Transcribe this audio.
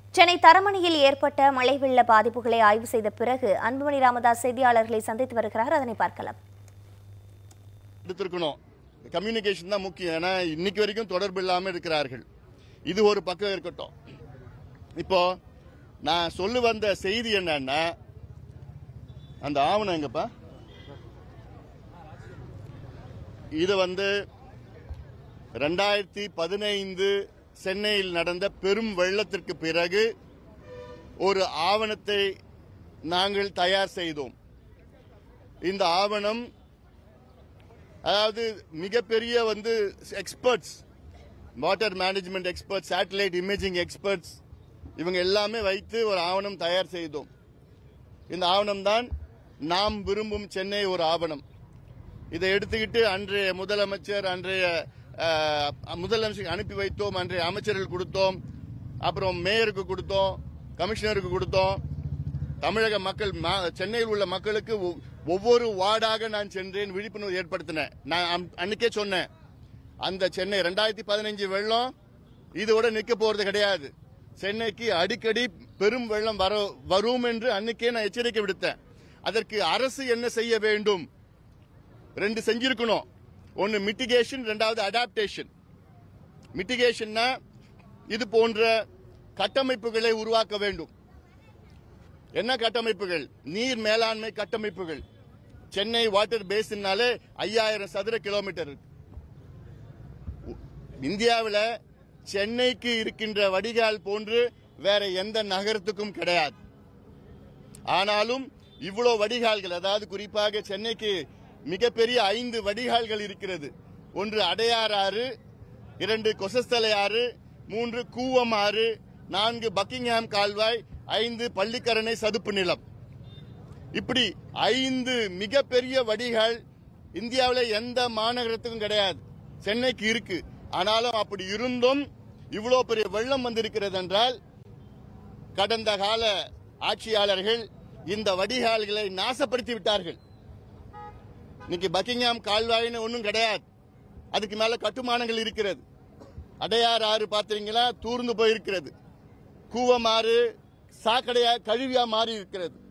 சென்னை தரமணியில் ஏற்பட்ட மழை வெள்ள பாதிப்புகளை ஆய்வு செய்த பிறகு அன்புமணி ராமதாஸ் செய்தியாளர்களை சந்தித்து வருகிறார் அதனை பார்க்கலாம் எடுத்திருக்கணும் கம்யூனிகேஷன் தான் முக்கியம் ஏன்னா இன்னைக்கு வரைக்கும் தொடர்பு இல்லாமல் இருக்கிறார்கள் இது ஒரு பக்கம் இருக்கட்டும் இப்போ நான் சொல்லு வந்த செய்தி என்னன்னா அந்த ஆவணம் எங்கப்பா இது வந்து ரெண்டாயிரத்தி பதினைந்து சென்னையில் நடந்த பெரும் வெள்ளத்திற்கு பிறகு ஒரு ஆவணத்தை நாங்கள் தயார் செய்தோம் இந்த ஆவணம் அதாவது மிகப்பெரிய வந்து experts water management experts satellite imaging experts இவங்க எல்லாமே வைத்து ஒரு ஆவணம் தயார் செய்தோம் இந்த ஆவணம் தான் நாம் விரும்பும் சென்னை ஒரு ஆவணம் இதை எடுத்துக்கிட்டு அன்றைய முதலமைச்சர் அன்றைய அஹ், முதலமைச்சருக்கு அனுப்பி வைத்தோம் அன்றைய அமைச்சர்கள் கொடுத்தோம் அப்புறம் மேயருக்கு கொடுத்தோம் கமிஷனருக்கு கொடுத்தோம் தமிழக மக்கள் ம- சென்னையில் உள்ள மக்களுக்கு ஒ- ஒவ்வொரு வார்டாக நான் சென்றேன் விழிப்புணர்வு ஏற்படுத்தினேன் நான் அம்- அன்னைக்கே சொன்னேன் அந்த சென்னை ரெண்டாயிரத்தி பதினஞ்சு வெள்ளம் இதோட நிக்க போறது கிடையாது சென்னைக்கு அடிக்கடி பெரும் வெள்ளம் வர வரும் என்று அன்னைக்கே நான் எச்சரிக்கை விடுத்தேன் அதற்கு அரசு என்ன செய்ய வேண்டும் ரெண்டு செஞ்சிருக்கணும் ஒன்னு மிட்டிகேஷன் ரெண்டாவது அடாப்டேஷன் மிட்டிகேஷன்னா இது போன்ற கட்டமைப்புகளை உருவாக்க வேண்டும் என்ன கட்டமைப்புகள் நீர் மேலாண்மை கட்டமைப்புகள் சென்னை வாட்டர் பேசின்னாலே ஐயாயிரம் சதுர கிலோமீட்டர் இருக்கு இந்தியாவில் சென்னைக்கு இருக்கின்ற வடிகால் போன்று வேற எந்த நகரத்துக்கும் கிடையாது ஆனாலும் இவ்வளோ வடிகால்கள் அதாவது குறிப்பாக சென்னைக்கு மிகப்பெரிய ஐந்து வடிகால்கள் இருக்கிறது ஒன்று அடையார் ஆறு இரண்டு கொசஸ்தலை ஆறு மூன்று கூவம் ஆறு நான்கு பக்கிங்ஹாம் கால்வாய் ஐந்து பள்ளிக்கரணை சதுப்பு நிலம் இப்படி ஐந்து மிகப்பெரிய வடிகால் இந்தியாவில் எந்த மாநகரத்துக்கும் கிடையாது சென்னைக்கு இருக்கு ஆனாலும் அப்படி இருந்தும் இவ்வளோ பெரிய வெள்ளம் வந்திருக்கிறது என்றால் கடந்த கால ஆட்சியாளர்கள் இந்த வடிகால்களை நாசப்படுத்தி விட்டார்கள் இன்னைக்கு பக்கிங்ஹாம் கால்வாயின்னு ஒன்றும் கிடையாது அதுக்கு மேல கட்டுமானங்கள் இருக்கிறது அடையார் ஆறு பார்த்தீங்களா தூர்ந்து போயிருக்கிறது கூவம் ஆறு சாக்கடையா கழுவியா மாறி இருக்கிறது